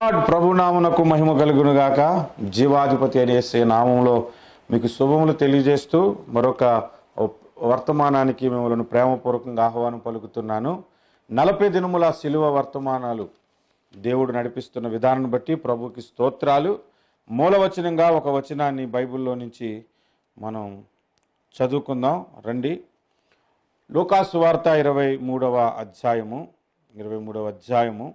lord ప్రభునామునకు మహిమ కలుగును గాక జీవాధిపతి అనేసే నామంలో మీకు శుభములు తెలియజేస్తూ మరొక వర్తమానానికి మిమ్మల్ని ప్రేమపూర్వకంగా ఆహ్వానం పలుకుతున్నాను నలభై దినముల శిలువ వర్తమానాలు దేవుడు నడిపిస్తున్న విధానం బట్టి ప్రభుకి స్తోత్రాలు మూలవచనంగా ఒక వచనాన్ని బైబిల్లో నుంచి మనం చదువుకుందాం రండి లూకాసు వార్త ఇరవై మూడవ అధ్యాయము ఇరవై మూడవ అధ్యాయము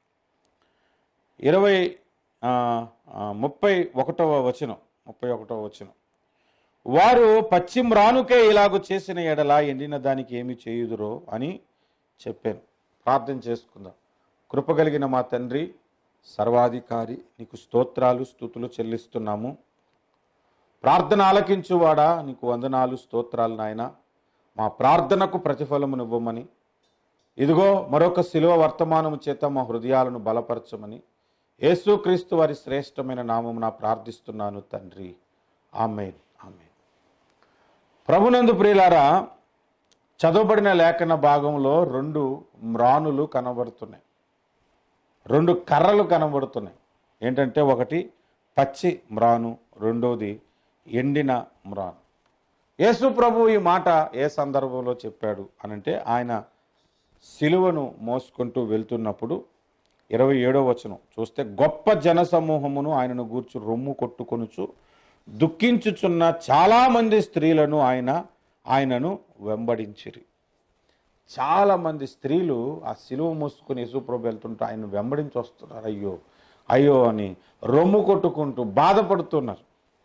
ఇరవై ఆ, ఆ, ముప్పై ఒకటవ వచనం ముప్పై ఒకటవ వచనం వారు పశ్చిమ రానుకే ఇలాగ చేసిన ఎడల ఎండిన దానికి ఏమి చేయుదురో అని చెప్పాను ప్రార్థన చేసుకుందాం కృప కలిగిన మా తండ్రి సర్వాధికారి నీకు స్తోత్రాలు స్థుతులు చెల్లిస్తున్నాము ప్రార్థన ఆలకించువాడా నీకు వందనాలు స్తోత్రాలు నాయన మా ప్రార్థనకు ప్రతిఫలమునివ్వమని ఇదిగో మరొక శిలువ వర్తమానము చేత మా హృదయాలను బలపరచమని యేసుక్రీస్తు వారి శ్రేష్టమైన నామమున ప్రార్థిస్తున్నాను తండ్రి ఆమెన్ ఆమెన్ ప్రభునందు ప్రియులారా చదవబడిన లేఖన భాగంలో రెండు మ్రానులు కనబడుతున్నాయి రెండు కర్రలు కనబడుతున్నాయి ఏంటంటే ఒకటి పచ్చి మ్రాను రెండోది ఎండిన మ్రాను యేసు ప్రభు ఈ మాట ఏ సందర్భంలో చెప్పాడు అనంటే ఆయన సిలువను మోసుకుంటూ వెళ్తున్నప్పుడు ఇరవై ఏడో వచనం చూస్తే గొప్ప జనసమూహమును ఆయనను గూర్చి రొమ్ము కొట్టుకొనుచు దుఃఖించుచున్న చాలామంది స్త్రీలను ఆయన ఆయనను వెంబడించిరి చాలామంది స్త్రీలు ఆ సిలువ మోసుకుని యేసుప్రభు వెళ్తుంటే ఆయన వెంబడించి వస్తున్నారు అయ్యో అయ్యో అని రొమ్ము కొట్టుకుంటూ బాధపడుతున్నారు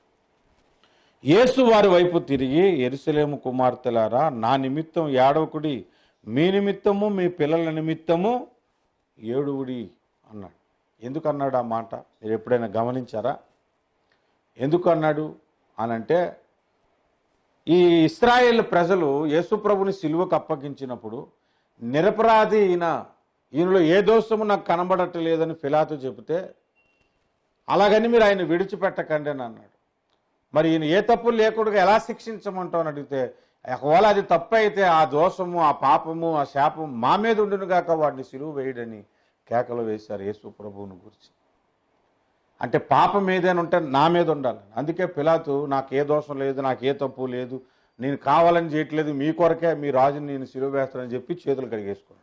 యేసు వారి వైపు తిరిగి ఎరుసలేము కుమార్తెలారా నా నిమిత్తం ఏడవకుడి మీ నిమిత్తము మీ పిల్లల నిమిత్తము ఏడువుడి అన్నాడు ఎందుకు అన్నాడు ఆ మాట మీరు ఎప్పుడైనా గమనించారా ఎందుకు అన్నాడు అనంటే ఈ ఇస్రాయేల్ ప్రజలు యేసుప్రభుని సిలువకు అప్పగించినప్పుడు నిరపరాధి ఈయన ఈయనలో ఏ దోషము నాకు కనబడట్లేదని ఫిలాతు చెబితే అలాగని మీరు ఆయన విడిచిపెట్టకండి అని అన్నాడు మరి ఈయన ఏ తప్పు లేకుండా ఎలా శిక్షించమంటావు అని అడిగితే ఒకవేళ అది తప్పు అయితే ఆ దోషము ఆ పాపము ఆ శాపం మా మీద ఉండును గాక వాడిని సిలువ వేయడని కేకలు వేశారు యేసు ప్రభువుని గురించి అంటే పాపం ఏదైనా ఉంటే నా మీద ఉండాలి అందుకే పిలాతు నాకు ఏ దోషం లేదు నాకు ఏ తప్పు లేదు నేను కావాలని చేయట్లేదు మీ కొరకే మీ రాజుని నేను సిలువ వేస్తానని చెప్పి చేతులు కడిగేసుకున్నాడు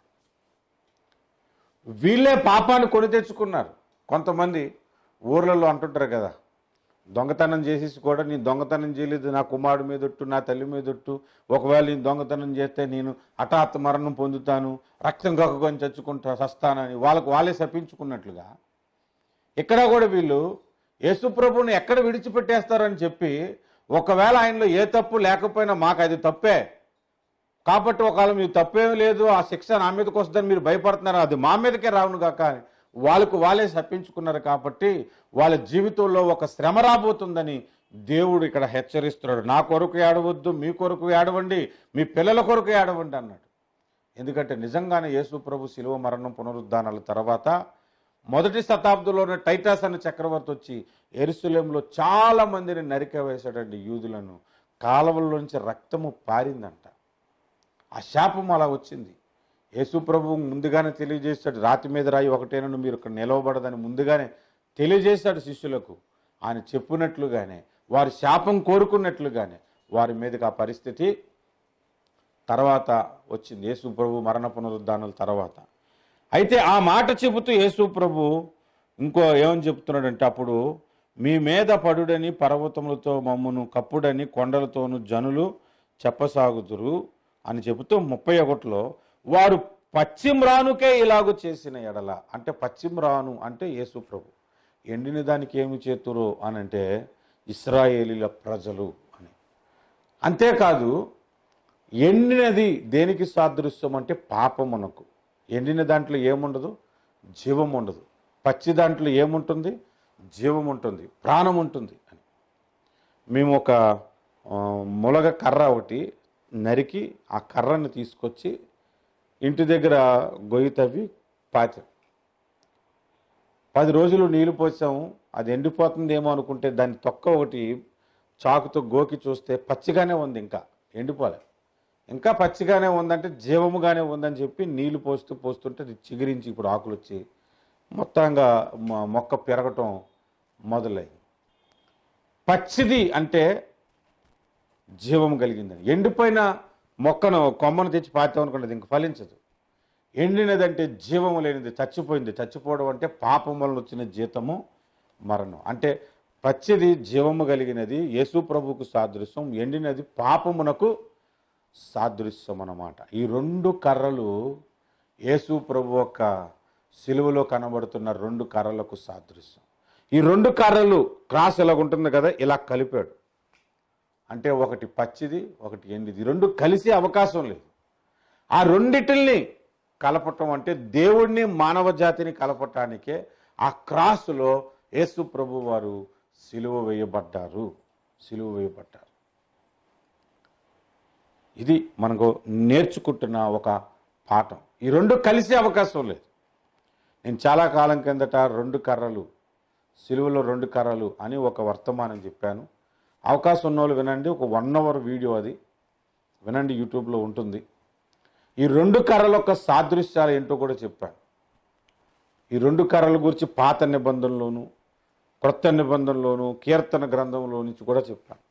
వీళ్ళే పాపాన్ని కొని తెచ్చుకున్నారు కొంతమంది ఊర్లలో అంటుంటారు కదా దొంగతనం చేసేసి కూడా నేను దొంగతనం చేయలేదు నా కుమారుడి మీద ఒట్టు నా తల్లి మీద ఒట్టు ఒకవేళ నేను దొంగతనం చేస్తే నేను హఠాత్ మరణం పొందుతాను రక్తం కక్కుకొని చచ్చుకుంటా సస్తానని వాళ్ళకు వాళ్ళే శపించుకున్నట్లుగా ఇక్కడ కూడా వీళ్ళు యేసుప్రభుని ఎక్కడ విడిచిపెట్టేస్తారని చెప్పి ఒకవేళ ఆయనలో ఏ తప్పు లేకపోయినా మాకు అది తప్పే కాబట్టి ఒకవేళ మీరు తప్పేం లేదు ఆ శిక్ష నా మీదకి వస్తుందని మీరు భయపడుతున్నారు అది మా మీదకే రావును కాక అని వాళ్ళకు వాళ్ళే శపించుకున్నారు కాబట్టి వాళ్ళ జీవితంలో ఒక శ్రమ రాబోతుందని దేవుడు ఇక్కడ హెచ్చరిస్తున్నాడు నా కొరకు ఏడవద్దు మీ కొరకు ఏడవండి మీ పిల్లల కొరకు ఏడవండి అన్నాడు ఎందుకంటే నిజంగానే యేసు ప్రభు శిలువ మరణం పునరుద్ధానాల తర్వాత మొదటి శతాబ్దంలోనే టైటాస్ అనే చక్రవర్తి వచ్చి ఎరుసలేంలో చాలా మందిని నరికవేశాడండి యూదులను కాలువల్లోంచి రక్తము పారిందంట ఆ శాపం అలా వచ్చింది యేసు ప్రభు ముందుగానే తెలియజేశాడు రాతి మీద రాయి ఒకటేనను మీరు ఇక్కడ నిలవబడదని ముందుగానే తెలియజేశాడు శిష్యులకు ఆయన చెప్పినట్లుగానే వారి శాపం కోరుకున్నట్లుగానే వారి మీదకి ఆ పరిస్థితి తర్వాత వచ్చింది యేసు ప్రభు మరణ పునరుద్ధానాల తర్వాత అయితే ఆ మాట చెబుతూ యేసు ప్రభు ఇంకో ఏమని చెప్తున్నాడంటే అప్పుడు మీ మీద పడుడని పర్వతములతో మమ్మును కప్పుడని కొండలతోను జనులు చెప్పసాగుదురు అని చెబుతూ ముప్పై ఒకటిలో వారు పశ్చిమరానుకే ఇలాగూ చేసిన ఎడల అంటే పశ్చిమరాను అంటే యేసు ప్రభు ఎండిన దానికి ఏమి చేతురు అని అంటే ఇస్రాయేలీల ప్రజలు అని అంతేకాదు ఎండినది దేనికి సాదృశ్యం అంటే పాపమునకు ఎండిన దాంట్లో ఏముండదు జీవం ఉండదు పచ్చి దాంట్లో ఏముంటుంది జీవం ఉంటుంది ప్రాణం ఉంటుంది అని మేము ఒక ఆ, ములగ కర్ర ఒకటి నరికి ఆ కర్రని తీసుకొచ్చి ఇంటి దగ్గర గొయ్యి తవ్వి పాతాం పది రోజులు నీళ్లు పోసాము అది ఎండిపోతుందేమో అనుకుంటే దాని తొక్క ఒకటి చాకుతో గోకి చూస్తే పచ్చిగానే ఉంది ఇంకా ఎండిపోలే ఇంకా పచ్చిగానే ఉందంటే జీవముగానే ఉందని చెప్పి నీళ్లు పోస్తూ పోస్తుంటే అది చిగురించి ఇప్పుడు ఆకులు వచ్చి మొత్తంగా మొ- మొక్క పెరగటం మొదలైంది పచ్చిది అంటే జీవం కలిగిందని ఎండిపోయిన మొక్కను కొమ్మను తెచ్చి పాతామనుకున్నది ఇంక ఫలించదు ఎండినదంటే జీవము లేనిది చచ్చిపోయింది చచ్చిపోవడం అంటే పాపం వలన వచ్చిన జీతము మరణం అంటే పచ్చిది జీవము కలిగినది యేసు ప్రభువుకు సాదృశ్యం ఎండినది పాపమునకు సాదృశ్యం అన్నమాట ఈ రెండు కర్రలు యేసు ప్రభు యొక్క సిలువలో కనబడుతున్న రెండు కర్రలకు సాదృశ్యం ఈ రెండు కర్రలు క్రాస్ ఇలా ఉంటుంది కదా ఇలా కలిపాడు అంటే ఒకటి పచ్చిది ఒకటి ఎండిది ఈ రెండు కలిసే అవకాశం లేదు ఆ రెండిటిల్ని కలపటం అంటే దేవుణ్ణి మానవ జాతిని కలపటానికే ఆ క్రాసులో యేసు ప్రభు వారు సిలువ వేయబడ్డారు సిలువ వేయబడ్డారు ఇది మనకు నేర్చుకుంటున్న ఒక పాఠం ఈ రెండు కలిసే అవకాశం లేదు నేను చాలా కాలం కిందట రెండు కర్రలు సిలువలో రెండు కర్రలు అని ఒక వర్తమానం చెప్పాను అవకాశం ఉన్న వాళ్ళు వినండి ఒక వన్ అవర్ వీడియో అది వినండి యూట్యూబ్లో ఉంటుంది ఈ రెండు కర్రల యొక్క సాదృశ్యాలు ఏంటో కూడా చెప్పాను ఈ రెండు కర్రల గురించి పాత నిబంధనలోను క్రొత్త నిబంధనలోను కీర్తన గ్రంథంలో నుంచి కూడా చెప్పాను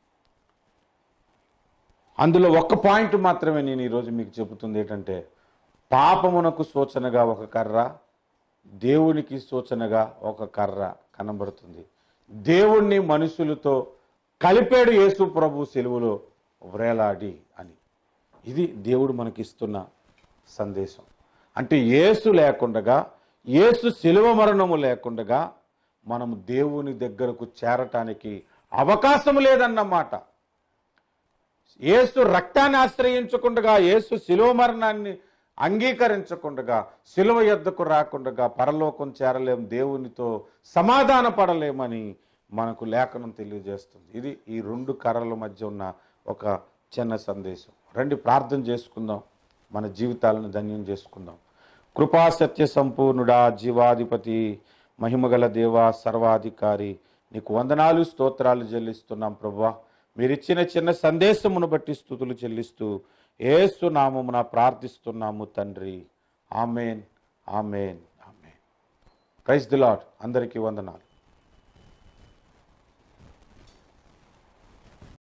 అందులో ఒక్క పాయింట్ మాత్రమే నేను ఈరోజు మీకు చెబుతుంది ఏంటంటే పాపమునకు సూచనగా ఒక కర్ర దేవునికి సూచనగా ఒక కర్ర కనబడుతుంది దేవుణ్ణి మనుషులతో కలిపాడు యేసు ప్రభు సెలువులో వ్రేలాడి అని ఇది దేవుడు మనకిస్తున్న సందేశం అంటే యేసు లేకుండగా యేసు శిలువ మరణము లేకుండగా మనము దేవుని దగ్గరకు చేరటానికి అవకాశం లేదన్నమాట యేసు రక్తాన్ని ఆశ్రయించకుండగా యేసు శిలువ మరణాన్ని అంగీకరించకుండగా శిలువ యొద్దకు రాకుండగా పరలోకం చేరలేం దేవునితో సమాధాన పడలేమని మనకు లేఖనం తెలియజేస్తుంది ఇది ఈ రెండు కర్రల మధ్య ఉన్న ఒక చిన్న సందేశం రండి ప్రార్థన చేసుకుందాం మన జీవితాలను ధన్యం చేసుకుందాం కృపా సత్య సంపూర్ణుడా జీవాధిపతి మహిమగల దేవ సర్వాధికారి నీకు వందనాలు స్తోత్రాలు చెల్లిస్తున్నాం ప్రభా మీరిచ్చిన చిన్న సందేశమును బట్టి స్థుతులు చెల్లిస్తూ ఏసు నామమున ప్రార్థిస్తున్నాము తండ్రి amen amen amen praise the Lord అందరికీ వందనాలు